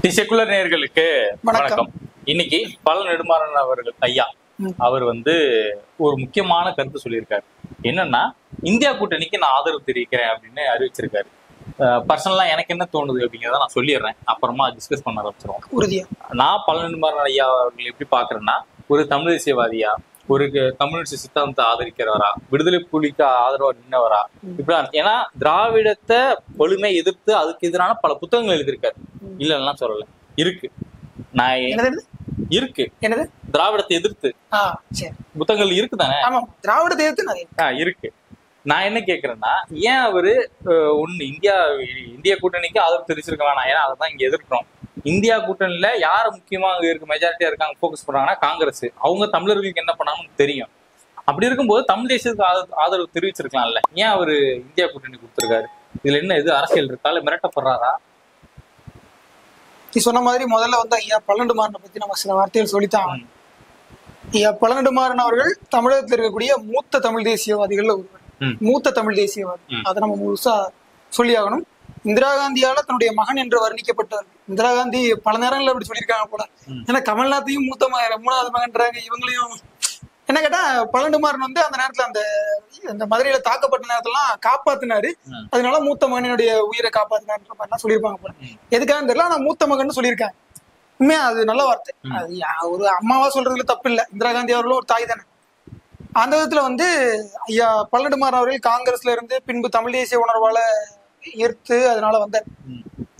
திசைக்குள்ள நேயர்களுக்கு வணக்கம். வணக்கம் இன்னைக்கு பல நெடுமாறன் அவர்கள் ஐயா ம். அவர் வந்து ஒரு முக்கியமான கருத்து சொல்லியிருக்காரு என்னன்னா இந்தியா கூட்டணிக்கு நான் ஆதரவு தெரிவிக்கிறேன் அப்படின்னு அறிவிச்சிருக்காரு பர்சனலா எனக்கு என்ன தோணுது அப்படிங்கிறத நான் சொல்லிடுறேன் அப்புறமா டிஸ்கஸ் பண்ண ஆரம்பிச்சிருவோம் உறுதியா நான் பல நெடுமாறன் ஐயா அவர்கள் எப்படி பாக்குறேன்னா ஒரு தமிழ் தேசியவாதியா ஒரு க- கம்யூனிஸ்ட் சித்தாந்தத்தை ஆதரிக்கிறவரா விடுதலை புலிக்கு ஆதரவா நின்னவரா இப்படிதான் ஏன்னா திராவிடத்தை வலிமை எதிர்த்து அதுக்கு எதிரான பல புத்தகங்கள் எழுதியிருக்காரு இல்லைன்னா சொல்லல இருக்கு நான் எ- என்னது என்னது? இருக்கு என்னது திராவிடத்தை எதிர்த்து ஆ சரி புத்தகங்கள் இருக்குதானே ஆமா திராவிட தேர்த்து நிறைய ஆ, இருக்கு நான் என்ன கேக்குறேன்னா ஏன் அவரு அஹ், ஒண்ணு இந்தியா இந்திய கூட்டணிக்கு ஆதரவு தெரிவிச்சிருக்க வேணாம் ஏன்னா அதை தான் இங்க எதிர்க்கிறோம் இந்தியா கூட்டணியில யார் முக்கியமா அங்க இருக்கு மெஜாரிட்டியா இருக்காங்க ஃபோக்கஸ் பண்றாங்கன்னா காங்கிரஸ் அவங்க தமிழர்களுக்கு என்ன பண்ணாங்கன்னு தெரியும் அப்படி இருக்கும்போது தமிழ் தேசியத்துக்கு ஆதரவு- ஆதரவு தெரிவிச்சிருக்கலாம்ல ஏன் அவரு இந்தியா கூட்டணி கொடுத்திருக்காரு இதுல என்ன இது அரசியல் இருக்கா இல்ல மிரட்டப்படுறாரா நீ சொன்ன மாதிரி முதல்ல வந்து ஐயா பல்லண்டு மாறனை பத்தி நம்ம சில வார்த்தைகள் சொல்லித்தான் ஆகணும். ஐயா பல்லண்டு மாறன் அவர்கள் தமிழகத்தில் இருக்கக்கூடிய மூத்த தமிழ் தேசியவாதிகள்ல ஒருவர் ம். மூத்த தமிழ் தேசியவாதி ம். அதை நம்ம முழுசா சொல்லி ஆகணும் இந்திரா காந்தியால தன்னுடைய மகன் என்று வர்ணிக்கப்பட்டவர் இந்திரா காந்தி பல நேரங்கள்ல அப்படி சொல்லியிருக்காங்க போல ம். ஏன்னா கமல்நாத்தையும் மூத்த மகன் மூணாவது மகன்றாங்க இவங்களையும் என்ன கேட்டா பல்லண்டு மாறன் வந்து அந்த நேரத்துல அந்த அந்த மதுரையில தாக்கப்பட்ட நேரத்துலாம் காப்பாத்தினாரு ம். அதனால மூத்த மகனுடைய உயிரை காப்பாத்தினார்ன்ற மாதிரிலாம் சொல்லியிருப்பாங்க போல ம். எதுக்காக தெரியல ஆனா மூத்த மகன் சொல்லியிருக்காங்க உண்மையா அது நல்ல வார்த்தை ம். அது யா- ஒரு அம்மாவா சொல்றதுல தப்பு இல்ல இந்திரா காந்தி அவர்களும் ஒரு தாய் தானே அந்த விதத்துல வந்து ஐயா பல்லடுமாறன் அவர்கள் காங்கிரஸ்ல இருந்து பின்பு தமிழ் தேசிய உணர்வால ஈர்த்து அதனால வந்தார் ம்.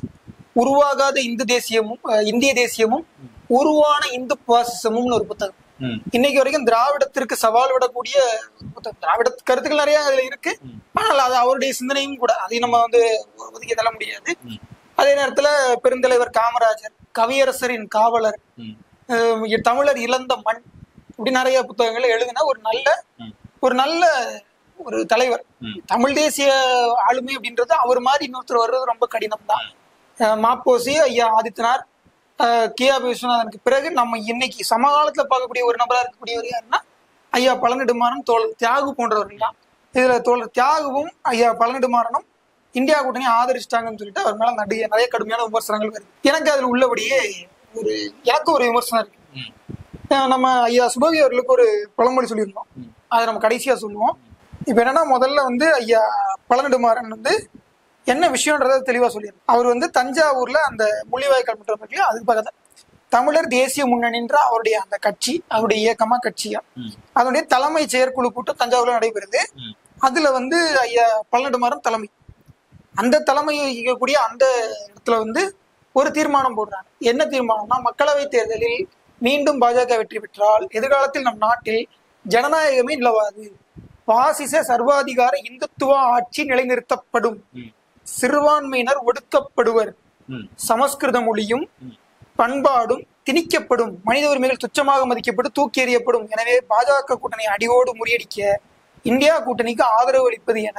உருவாகாத இந்து தேசியமும் அஹ், இந்திய தேசியமும் உருவான இந்து பாசிசமும்னு ஒரு புத்தகம் ம். இன்னைக்கு வரைக்கும் திராவிடத்திற்கு சவால் விடக்கூடிய ஒரு புத்தகம் திராவிட கருத்துக்கள் நிறைய அதுல இருக்கு ம். ஆனால் அது அவருடைய சிந்தனையும் கூட அதையும் நம்ம வந்து ஒதுக்கி தள்ள முடியாது ம். அதே நேரத்துல பெருந்தலைவர் காமராஜர் கவியரசரின் காவலர் ம். அஹ் தமிழர் இழந்த மண் இப்படி நிறைய புத்தகங்களை எழுதின ஒரு நல்ல ம். ஒரு நல்ல ஒரு தலைவர் ம். தமிழ் தேசிய ஆளுமை அப்படின்றது அவர் மாதிரி இன்னொருத்தர் வர்றது ரொம்ப கடினம் தான் மாப்போசி ஐயா ஆதித்தனார் அஹ் கியா விஸ்வநாதனுக்கு பிறகு நம்ம இன்னைக்கு சமகாலத்துல பார்க்கக்கூடிய ஒரு நபரா இருக்கக்கூடியவர் யாருன்னா ஐயா பழனிடுமாறன் தோழர் தியாகு போன்றவர்கள் தான் இதுல தோழர் தியாகுவும் ஐயா பழனிடுமாறனும் இந்தியா கூட்டணி ஆதரிச்சிட்டாங்கன்னு சொல்லிட்டு அவர் மேல நிறைய நிறைய கடுமையான விமர்சனங்கள் வருது எனக்கு அதுல உள்ளபடியே ஒரு எனக்கு ஒரு விமர்சனம் இருக்கு ம். அஹ் நம்ம ஐயா சுபவி அவர்களுக்கு ஒரு பழமொழி சொல்லியிருந்தோம் ம். அதை நம்ம கடைசியா சொல்லுவோம் இப்ப என்னன்னா முதல்ல வந்து ஐயா பழனிடுமாறன் வந்து என்ன விஷயம்ன்றத தெளிவா சொல்லியிருந்தோம் அவர் வந்து தஞ்சாவூர்ல அந்த முள்ளிவாய்க்கால் மட்டும் இருக்கு இல்லையா அதுக்கு பக்கத்துல தமிழர் தேசிய முன்னணின்ற அவருடைய அந்த கட்சி அவருடைய இயக்கமா கட்சியா ம். அதனுடைய தலைமை செயற்குழு கூட்டம் தஞ்சாவூர்ல நடைபெறுது ம். அதுல வந்து ஐயா பழனிடுமாறன் தலைமை அந்த தலைமை இயக்கக்கூடிய அந்த இடத்துல வந்து ஒரு தீர்மானம் போடுறாங்க என்ன தீர்மானம்னா மக்களவை தேர்தலில் மீண்டும் பாஜக வெற்றி பெற்றால் எதிர்காலத்தில் நம் நாட்டில் ஜனநாயகமே நிலவாது பாசிச சர்வாதிகார இந்துத்துவ ஆட்சி நிலைநிறுத்தப்படும் ம். சிறுபான்மையினர் ஒடுக்கப்படுவர் ம். சமஸ்கிருத மொழியும் ம். பண்பாடும் திணிக்கப்படும் மனித உரிமைகள் துச்சமாக மதிக்கப்பட்டு தூக்கி எறியப்படும் எனவே பாஜக கூட்டணி அடியோடு முறியடிக்க இந்தியா கூட்டணிக்கு ஆதரவு அளிப்பது என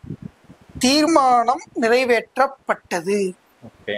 தீர்மானம் நிறைவேற்றப்பட்டது ஓகே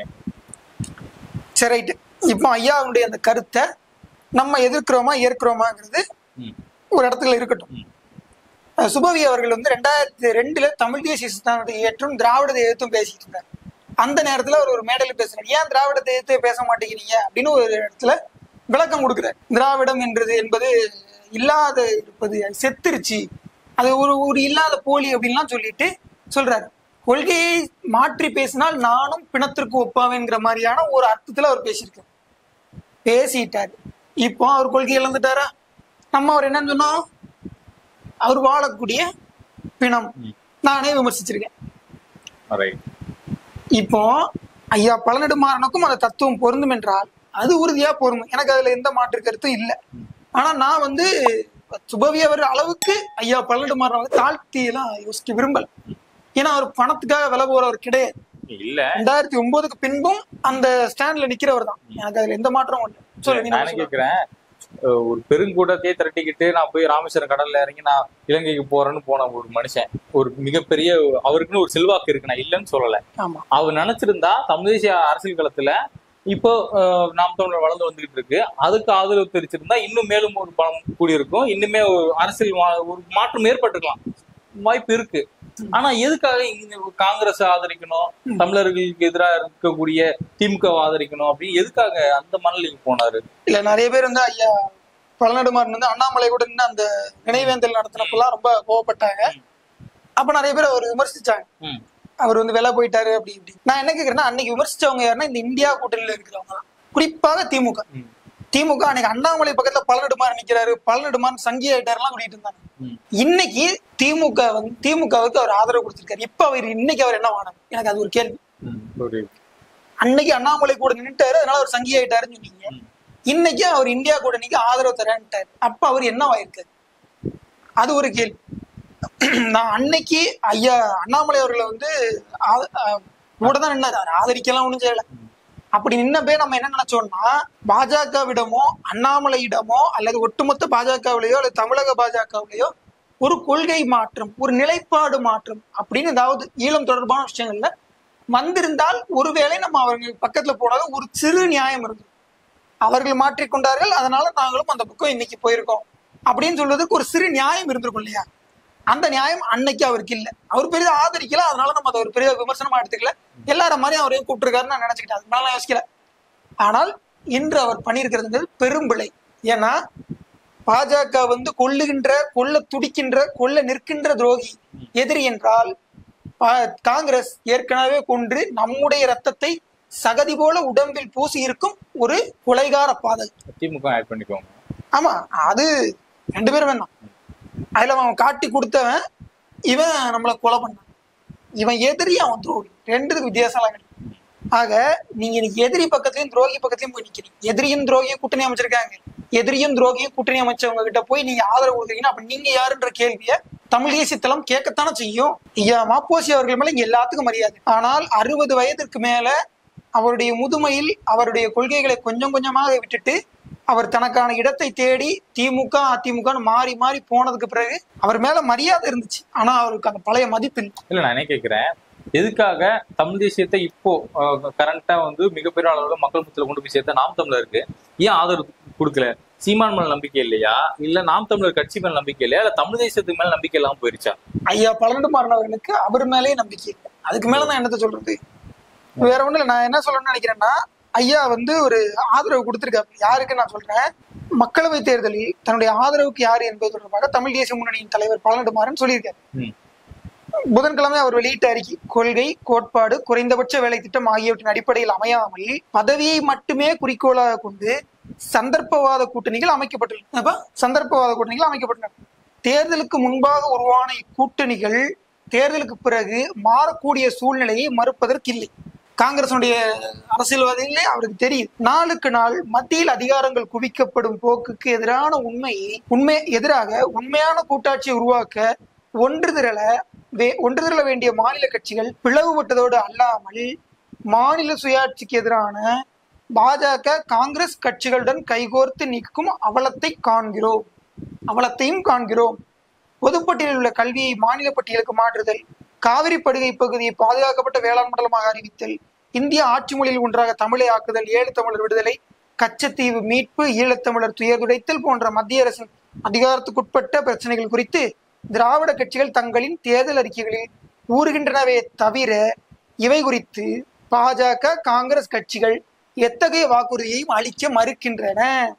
சரி ரைட்டு இப்போ ஐயாவுடைய அந்த கருத்தை நம்ம எதிர்க்கிறோமா ஏற்கிறோமாங்கிறது ம். ஒரு இடத்துல இருக்கட்டும் ம். அஹ் சுபவி அவர்கள் வந்து ரெண்டாயிரத்தி ரெண்டுல தமிழ் தேசிய சித்தாந்தத்தை ஏற்றும் திராவிடத்தை எதிர்த்தும் பேசிட்டு இருந்தார் அந்த நேரத்துல அவர் ஒரு மேடையில் பேசுறாரு ஏன் திராவிடத்தை எதிர்த்து பேச மாட்டேங்கிறீங்க அப்படின்னு ஒரு இடத்துல விளக்கம் கொடுக்குறாரு திராவிடம் என்றது என்பது இல்லாத இருப்பது அது செத்துருச்சு அது ஒரு ஒரு இல்லாத போலி அப்படின்லாம் சொல்லிட்டு சொல்றாரு கொள்கையை மாற்றி பேசினால் நானும் பிணத்திற்கு ஒப்பாவேங்கிற மாதிரியான ஒரு அர்த்தத்துல அவர் பேசியிருக்காரு பேசிட்டாரு இப்போ அவர் கொள்கை இழந்துட்டாரா நம்ம அவர் என்னன்னு சொன்னோம் அவர் வாழக்கூடிய பிணம் ம். நானே விமர்சிச்சிருக்கேன் ரைட் இப்போ ஐயா பழனிடுமாறனுக்கும் அந்த தத்துவம் பொருந்தும் என்றால் அது உறுதியா பொருந்தும் எனக்கு அதுல எந்த மாற்று கருத்தும் இல்லை ஆனா நான் வந்து சுபவி அவர் அளவுக்கு ஐயா பழனிடுமாறன் வந்து தாழ்த்தி எல்லாம் யோசிக்க விரும்பல ஏன்னா அவர் பணத்துக்காக விலை போறவர் கிடையாது இல்ல ரெண்டாயிரத்தி ஒன்பதுக்கு பின்பும் அந்த ஸ்டாண்ட்ல நிக்கிறவர் தான் எனக்கு அதுல எந்த மாற்றமும் இல்லை சொல்லு நீ நான் என்ன என்ன சொல்ல? கேக்குறேன் அஹ் ஒரு பெருங்கூட்டத்தையே திரட்டிக்கிட்டு நான் போய் ராமேஸ்வரம் கடல்ல இறங்கி நான் இலங்கைக்கு போறேன்னு போன ஒரு மனுஷன் ஒரு மிகப்பெரிய அவருக்குன்னு ஒரு செல்வாக்கு இருக்கு நான் இல்லைன்னு சொல்லல ஆமா அவர் நினைச்சிருந்தா தமிழ் தேசிய அரசியல் களத்துல இப்போ அஹ், நாம் தமிழர் வளர்ந்து வந்துகிட்டு இருக்கு அதுக்கு ஆதரவு தெரிவிச்சிருந்தா இன்னும் மேலும் ஒரு பலம் கூடியிருக்கும் இன்னுமே ஒரு அரசியல் மா- ஒரு மாற்றம் ஏற்பட்டுக்கலாம் வாய்ப்பு இருக்கு ஆனா எதுக்காக இந்த காங்கிரஸ் ஆதரிக்கணும் தமிழர்களுக்கு எதிராக இருக்கக்கூடிய திமுக ஆதரிக்கணும் அப்படின்னு எதுக்காக அந்த மனநிலைக்கு போனாரு இல்ல நிறைய பேர் வந்து ஐயா பழநடுமாறன் வந்து அண்ணாமலை கூட நின்னு அந்த நினைவேந்தல் நடத்தினப்பெல்லாம் ரொம்ப கோவப்பட்டாங்க அப்ப நிறைய பேர் அவர் விமர்சிச்சாங்க ம். அவர் வந்து வெளில போயிட்டாரு அப்படி இப்படி நான் என்ன கேக்குறேன்னா அன்னைக்கு விமர்சிச்சவங்க யாருன்னா இந்த இந்தியா கூட்டணியில இருக்கிறவங்க தான் குறிப்பாக திமுக ம். திமுக அன்னைக்கு அண்ணாமலை பக்கத்துல பழநடுமாறன் நிக்கிறாரு பழநடுமாறன் சங்கி ஆயிட்டாருலாம் சொல்லிட்டு இருந்தாங்க ம். இன்னைக்கு திமுக வந்து திமுகவுக்கு அவர் ஆதரவு கொடுத்திருக்காரு இப்ப அவர் இன்னைக்கு அவர் என்ன வாங்கினார் எனக்கு அது ஒரு கேள்வி ம், புரியுது. அன்னைக்கு அண்ணாமலை கூட நின்னுட்டாரு அதனால அவர் சங்கி ஆயிட்டாருன்னு சொன்னீங்க ம். இன்னைக்கு அவர் இந்தியா கூட்டணிக்கு ஆதரவு தரேன்ட்டாரு அப்ப அவர் என்னவாயிருக்காரு அது ஒரு கேள்வி நான் அன்னைக்கு ஐயா அண்ணாமலை அவர்களை வந்து ஆ- ஆ, கூட தான் நின்னாரு அவர் ஆதரிக்கலாம் ஒண்ணும் செய்யல அப்படி நின்னப்பே நம்ம என்ன நினைச்சோம்னா பாஜகவிடமோ அண்ணாமலையிடமோ அல்லது ஒட்டுமொத்த பாஜகவிலேயோ அல்லது தமிழக பாஜகவிலேயோ ஒரு கொள்கை மாற்றம் ஒரு நிலைப்பாடு மாற்றம் அப்படின்னு ஏதாவது ஈழம் தொடர்பான விஷயங்கள்ல வந்திருந்தால் ஒருவேளை நம்ம அவர்கள் பக்கத்துல போனாலும் ஒரு சிறு நியாயம் இருந்தது அவர்கள் மாற்றிக்கொண்டார்கள் அதனால நாங்களும் அந்த பக்கம் இன்னைக்கு போயிருக்கோம் அப்படின்னு சொல்றதுக்கு ஒரு சிறு நியாயம் இருந்திருக்கும் இல்லையா அந்த நியாயம் அன்னைக்கு அவருக்கு இல்ல அவர் பெரிய ஆதரிக்கல அதனால நம்ம அதை ஒரு பெரிய விமர்சனமா எடுத்துக்கல எல்லார மாதிரியும் அவரையும் கூப்பிட்டுருக்காருன்னு நான் நினைச்சுக்கிட்டேன் அதுக்கு மேல நான் யோசிக்கல ஆனால் இன்று அவர் பண்ணியிருக்கிறதுங்கிறது பெரும்பிழை ஏன்னா பாஜக வந்து கொல்லுகின்ற கொல்ல துடிக்கின்ற கொல்ல நிற்கின்ற துரோகி எதிரி என்றால் பா- காங்கிரஸ் ஏற்கனவே கொன்று நம்முடைய ரத்தத்தை சகதி போல உடம்பில் பூசி இருக்கும் ஒரு கொலைகார பாதை திமுக ஆட் பண்ணிக்கோங்க ஆமா அது ரெண்டு பேரும் வேணாம் அதுல அவன் காட்டி கொடுத்தவன் இவன் நம்மளை கொலை பண்ணான் இவன் எதிரி அவன் துரோகி ரெண்டுத்துக்கு வித்தியாசம் எல்லாம் கிடையாது ஆக நீங்க இன்னைக்கு எதிரி பக்கத்துலயும் துரோகி பக்கத்துலயும் போய் நிக்கிறீங்க எதிரியும் துரோகியும் கூட்டணி அமைச்சிருக்காங்க எதிரியும் துரோகியும் கூட்டணி அமைச்சவங்க கிட்ட போய் நீங்க ஆதரவு கொடுக்குறீங்கன்னா அப்ப நீங்க யாருன்ற கேள்விய தமிழ் தேசியத்தலம் கேட்கத்தானே செய்யும் ஐயா மாப்போசி அவர்கள் மேல இங்க எல்லாத்துக்கும் மரியாதை ஆனால் அறுபது வயதிற்கு மேல அவருடைய முதுமையில் அவருடைய கொள்கைகளை கொஞ்சம் கொஞ்சமாக விட்டுட்டு அவர் தனக்கான இடத்தை தேடி திமுக அதிமுக மாறி மாறி போனதுக்கு பிறகு அவர் மேல மரியாதை இருந்துச்சு ஆனா அவருக்கு அந்த பழைய மதிப்பு இல்லை இல்ல நான் என்ன கேக்குறேன் எதுக்காக தமிழ் தேசியத்தை இப்போ கரண்டா வந்து மிகப்பெரிய அளவுல மக்கள் மத்தியில கொண்டு போய் சேர்த்த நாம் தமிழருக்கு ஏன் ஆதரவு கொடுக்கல சீமான் மேல நம்பிக்கை இல்லையா இல்ல நாம் தமிழர் கட்சி மேல நம்பிக்கை இல்லையா இல்ல தமிழ் தேசியத்துக்கு மேல நம்பிக்கை இல்லாம போயிருச்சா ஐயா பலண்டு மாறினவர்களுக்கு அவர் மேலேயே நம்பிக்கை இல்லை அதுக்கு மேல நான் என்னத்த சொல்றது வேற ஒண்ணும் இல்லை நான் என்ன சொல்லணும்னு நினைக்கிறேன்னா ஐயா வந்து ஒரு ஆதரவு கொடுத்திருக்காரு யாருக்கு நான் சொல்றேன் மக்களவை தேர்தலில் தன்னுடைய ஆதரவுக்கு யார் என்பது தொடர்பாக தமிழ் தேசிய முன்னணியின் தலைவர் பழனிடுமாறன் சொல்லியிருக்காரு ம். புதன்கிழமை அவர் வெளியிட்ட அறிக்கை கொள்கை கோட்பாடு குறைந்தபட்ச வேலை திட்டம் ஆகியவற்றின் அடிப்படையில் அமையாமல் பதவியை மட்டுமே குறிக்கோளாக கொண்டு சந்தர்ப்பவாத கூட்டணிகள் அமைக்கப்பட்டுள்ளன அப்ப சந்தர்ப்பவாத கூட்டணிகள் அமைக்கப்பட்டன தேர்தலுக்கு முன்பாக உருவான இக்கூட்டணிகள் தேர்தலுக்கு பிறகு மாறக்கூடிய சூழ்நிலையை மறுப்பதற்கு இல்லை காங்கிரசுடைய அரசியல்வாதிகளே அவருக்கு தெரியும் நாளுக்கு நாள் மத்தியில் அதிகாரங்கள் குவிக்கப்படும் போக்குக்கு எதிரான உண்மையை உண்மை எதிராக உண்மையான கூட்டாட்சியை உருவாக்க ஒன்று திரள வே- ஒன்று திரள வேண்டிய மாநில கட்சிகள் பிளவுபட்டதோடு அல்லாமல் மாநில சுயாட்சிக்கு எதிரான பாஜக காங்கிரஸ் கட்சிகளுடன் கைகோர்த்து நிற்கும் அவலத்தை காண்கிறோம் அவலத்தையும் காண்கிறோம் பொதுப்பட்டியலில் உள்ள கல்வியை மாநில பட்டியலுக்கு மாற்றுதல் காவிரி படுகை பகுதியை பாதுகாக்கப்பட்ட வேளாண் மண்டலமாக அறிவித்தல் இந்திய ஆட்சி மொழியில் ஒன்றாக தமிழை ஆக்குதல் ஏழு தமிழர் விடுதலை கச்சத்தீவு மீட்பு ஈழத்தமிழர் துயர்துடைத்தல் போன்ற மத்திய அரசின் அதிகாரத்துக்குட்பட்ட பிரச்சனைகள் குறித்து திராவிட கட்சிகள் தங்களின் தேர்தல் அறிக்கைகளில் ஊறுகின்றனவே தவிர இவை குறித்து பாஜக காங்கிரஸ் கட்சிகள் எத்தகைய வாக்குறுதியையும் அளிக்க மறுக்கின்றன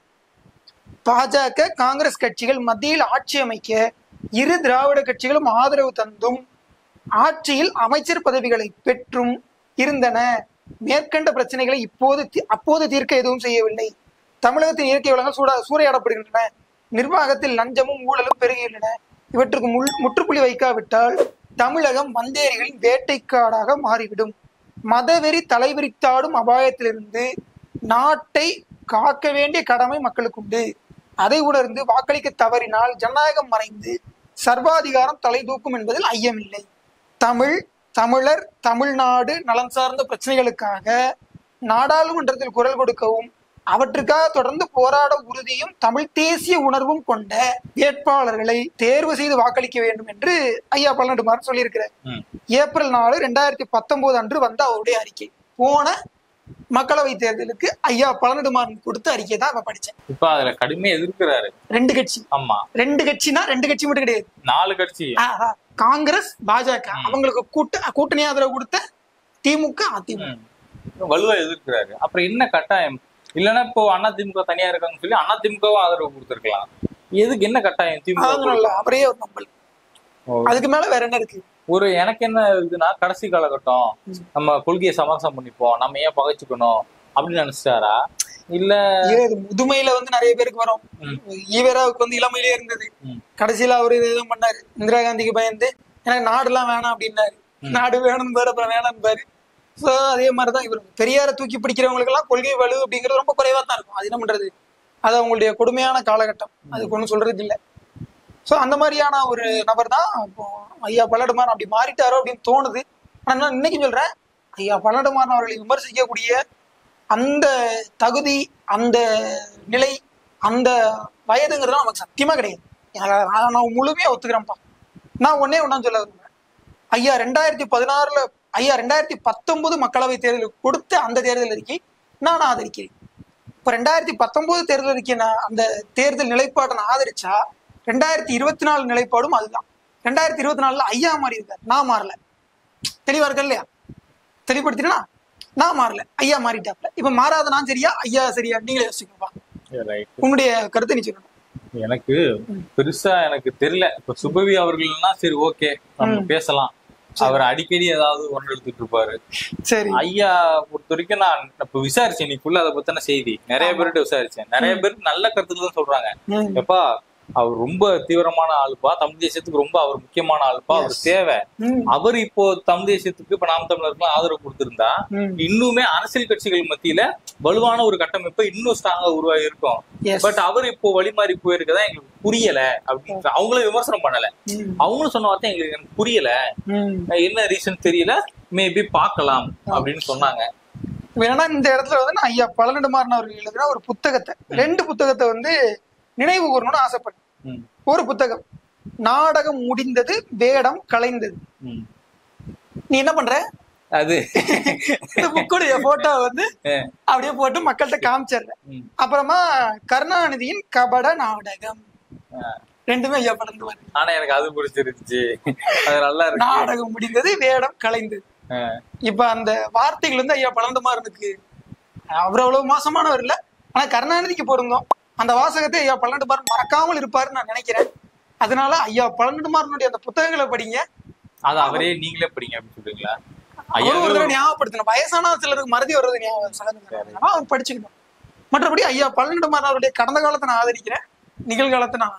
பாஜக காங்கிரஸ் கட்சிகள் மத்தியில் ஆட்சி அமைக்க இரு திராவிட கட்சிகளும் ஆதரவு தந்தும் ஆட்சியில் அமைச்சர் பதவிகளை பெற்றும் இருந்தன மேற்கண்ட பிரச்சனைகளை இப்போது தி- அப்போது தீர்க்க எதுவும் செய்யவில்லை தமிழகத்தின் இயற்கை வளங்கள் சூட சூறையாடப்படுகின்றன நிர்வாகத்தில் லஞ்சமும் ஊழலும் பெருகியுள்ளன இவற்றுக்கு முள் முற்றுப்புள்ளி வைக்காவிட்டால் தமிழகம் வந்தேரிகளின் வேட்டைக்காடாக மாறிவிடும் மதவெறி தலைவிரித்தாடும் அபாயத்திலிருந்து நாட்டை காக்க வேண்டிய கடமை மக்களுக்கு உண்டு அதை உணர்ந்து வாக்களிக்க தவறினால் ஜனநாயகம் மறைந்து சர்வாதிகாரம் தலை தூக்கும் என்பதில் ஐயமில்லை தமிழ் தமிழர் தமிழ்நாடு நலன் சார்ந்த பிரச்சனைகளுக்காக நாடாளுமன்றத்தில் குரல் கொடுக்கவும் அவற்றுக்காக தொடர்ந்து போராட உறுதியும் தமிழ் தேசிய உணர்வும் கொண்ட வேட்பாளர்களை தேர்வு செய்து வாக்களிக்க வேண்டும் என்று ஐயா பழனிடுமாறு சொல்லியிருக்கிறார் ம். ஏப்ரல் நாலு ரெண்டாயிரத்தி பத்தொன்பது அன்று வந்த அவருடைய அறிக்கை போன மக்களவை தேர்தலுக்கு ஐயா பழனிடுமாறன் கொடுத்த அறிக்கை தான் இப்ப படிச்சேன் இப்ப அதுல கடுமையா எதிர்க்கிறாரு ரெண்டு கட்சி ஆமா ரெண்டு கட்சினா ரெண்டு கட்சி மட்டும் கிடையாது நாலு கட்சி ஆஹா. காங்கிரஸ் பாஜக அவங்களுக்கு கூட்ட கூட்டணி ஆதரவு கொடுத்த திமுக அதிமுக ம். வலுவா எதிர்க்கிறாரு அப்புறம் என்ன கட்டாயம் இல்லைன்னா இப்போ அண்ணா திமுக தனியா இருக்காங்கன்னு சொல்லி அண்ணா திமுகவும் ஆதரவு கொடுத்துருக்கலாம் எதுக்கு என்ன கட்டாயம் திமுக அதனால அவரே ஒரு நம்பல் ஓ. அதுக்கு மேல வேற என்ன இருக்கு ஒரு எனக்கு என்ன இருக்குன்னா கடைசி காலகட்டம் நம்ம கொள்கையை சமரசம் பண்ணிப்போம் நம்ம ஏன் பகைச்சுக்கணும் அப்படின்னு நினைச்சிட்டாரா இல்ல இது இது முதுமையில வந்து நிறைய பேருக்கு வரும் ம். ஈவேராவுக்கு வந்து இளமையிலே இருந்தது ம். கடைசியில அவரு இது எதுவும் பண்ணாரு இந்திரா காந்திக்கு பயந்து எனக்கு நாடுலாம் வேணாம் அப்படின்னாரு நாடு வேணும் பாரு அப்புறம் வேணாம் பாரு சோ அதே மாதிரிதான் இவர் பெரியார தூக்கி பிடிக்கிறவங்களுக்கு எல்லாம் கொள்கை வலு அப்படிங்கிறது ரொம்ப குறைவா தான் இருக்கும் அது என்ன பண்றது அது அவங்களுடைய கொடுமையான காலகட்டம் அதுக்கு ஒண்ணும் சொல்றது இல்ல சோ அந்த மாதிரியான ஒரு நபர் தான் இப்போ ஐயா பல்லடுமாறன் அப்படி மாறிட்டாரோ அப்படின்னு தோணுது ஆனா நான் இன்னைக்கு சொல்றேன் ஐயா பல்லடுமாறன் அவர்களை விமர்சிக்கக்கூடிய அந்த தகுதி அந்த நிலை அந்த வயதுங்கிறதுலாம் நமக்கு சத்தியமா கிடையாது எனக்கு அதை நான் முழுமையா ஒத்துக்கிறேன்ப்பா நான் ஒன்னே ஒன்றா சொல்ல விரும்புறேன் ஐயா ரெண்டாயிரத்தி பதினாறுல ஐயா ரெண்டாயிரத்தி பத்தொன்பது மக்களவை தேர்தலுக்கு கொடுத்த அந்த தேர்தல் அறிக்கை நான் ஆதரிக்கிறேன் இப்போ ரெண்டாயிரத்தி பத்தொன்பது தேர்தல் அறிக்கை நான் அந்த தேர்தல் நிலைப்பாட்டை நான் ஆதரிச்சா ரெண்டாயிரத்தி இருபத்தி நாலு நிலைப்பாடும் அதுதான் ரெண்டாயிரத்தி இருபத்தி நாலுல ஐயா மாறி இருக்கார் நான் மாறல தெளிவா இருக்கா இல்லையா தெளிவுபடுத்தினா நான் மாறல ஐயா மாறிட்டாப்ல இப்ப மாறாத நான் சரியா ஐயா சரியா நீங்களே யோசிக்கணும்பா ரைட் உன்னுடைய கருத்தை நீ சொல்லணும் எனக்கு பெருசா எனக்கு தெரியல இப்ப சுபவி அவர்கள்னா சரி ஓகே நம்ம பேசலாம் அவர் அடிக்கடி ஏதாவது ஒன்று எடுத்துட்டு இருப்பாரு சரி ஐயா பொறுத்த வரைக்கும் நான் இப்ப விசாரிச்சேன் நீ ஃபுல்லா அதை பத்தின செய்தி நிறைய பேர்கிட்ட விசாரிச்சேன் நிறைய பேர் நல்ல கருத்துக்கள் தான் சொல்றாங்க ம். எப்பா அவர் ரொம்ப தீவிரமான ஆளுப்பா தமிழ் தேசியத்துக்கு ரொம்ப அவர் முக்கியமான ஆளுப்பா அவர் தேவை ம். அவர் இப்போ தமிழ் தேசியத்துக்கு இப்ப நாம் தமிழருக்குலாம் ஆதரவு கொடுத்திருந்தா ம். இன்னுமே அரசியல் கட்சிகள் மத்தியில வலுவான ஒரு கட்டமைப்பு இன்னும் ஸ்ட்ராங்கா உருவாகி இருக்கும் Yes. பட் அவர் இப்போ வழிமாறி போயிருக்கதா எங்களுக்கு புரியல அப்படின்னு அவங்களும் விமர்சனம் பண்ணல ம். அவங்களும் சொன்ன வார்த்தை எங்களுக்கு எனக்கு புரியல ம். என்ன ரீசன் தெரியல மேபி பார்க்கலாம் அப்படின்னு சொன்னாங்க வேணா இந்த இடத்துல வந்து நான் ஐயா பழனிடுமாறன் அவர்கள் எழுதின ஒரு புத்தகத்தை ரெண்டு புத்தகத்தை வந்து நினைவு கூறணும்னு ஆசைப்பட்டேன் ம், ஒரு புத்தகம் நாடகம் முடிந்தது வேடம் கலைந்தது ம். நீ என்ன பண்ற அது இந்த புக்குடைய போட்டோ வந்து அஹ், அப்படியே போட்டு மக்கள்கிட்ட காமிச்சிடுற ம், அப்புறமா கருணாநிதியின் கபட நாடகம் அஹ். ரெண்டுமே ஐயா படந்து வருது ஆனா எனக்கு அது பிடிச்சிருந்துச்சு அது நல்லா இருக்கு நாடகம் முடிந்தது வேடம் கலைந்தது அஹ், இப்ப அந்த வார்த்தைகள் வந்து ஐயா பழந்தமாறனுக்கு அவர் அவ்வளவு மோசமானவர் இல்ல ஆனா கருணாநிதிக்கு பொருந்தும் அந்த வாசகத்தை ஐயா பழனிடுமாறன் மறக்காமல் இருப்பாருன்னு நான் நினைக்கிறேன் அதனால ஐயா பழனிடுமாறனுடைய அந்த புத்தகங்களை படிங்க அது அவரே நீங்களே படிங்க அப்படின்னு சொல்றீங்களா ஐயா அவரும் ஒரு தடவை ஞாபகப்படுத்தணும் வயசான சிலருக்கு மறதி வர்றது ஞாபகம் சகஜம். அதனால அவர் படிச்சுக்கணும் மற்றபடி ஐயா பழனிடுமாறன் அவருடைய கடந்த காலத்தை நான் ஆதரிக்கிறேன் நிகழ்காலத்தை நான்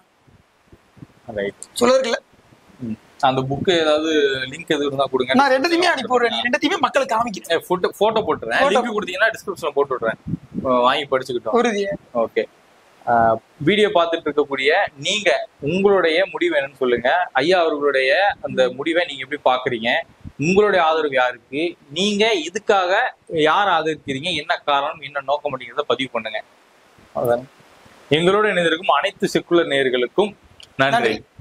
ரைட் சொல்லுவதில்ல அந்த புக் ஏதாவது லிங்க் எதுவும் இருந்தா கொடுங்க நான் ரெண்டுத்தையுமே அனுப்பி விடுறேன் நீ ரெண்டுத்தையுமே மக்களுக்கு காமிக்கிறேன் போட்டோ போட்டோ போட்டுறேன் Photo. லிங்க் கொடுத்தீங்கன்னா டிஸ்கிரிப்ஷன்ல போட்டு விடுறேன் அஹ் வாங்கி படிச்சுக்கிட்டோம் உறுதியை ஓகே வீடியோ பார்த்துட்டு இருக்கக்கூடிய நீங்க உங்களுடைய முடிவு என்னன்னு சொல்லுங்க ஐயா அவர்களுடைய அந்த முடிவை நீங்க எப்படி பாக்குறீங்க உங்களுடைய ஆதரவு யாருக்கு நீங்க இதுக்காக யார் ஆதரிக்கிறீங்க என்ன காரணம் என்ன நோக்கம் அப்படிங்கிறத பதிவு பண்ணுங்க அவ்வளவுதானே? எங்களோட இணைந்திருக்கும் அனைத்து செக்குலர் நேயர்களுக்கும் நன்றி நன்றி